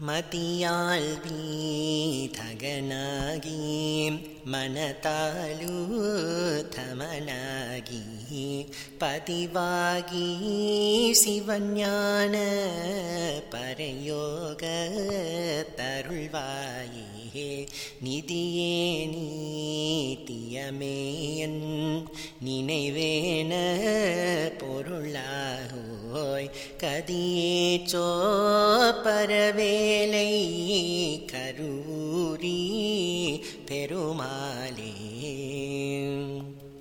மதியால் வீதகனாகி மனதாலு தமனாகி பதிவாகி சிவஞான பரயோக தருள்வாயே நிதியே நீத்தியமேயன் நினைவேன பொருளாகோய் கதியேச்சோ பரவேலை கரூரி பெருமாளே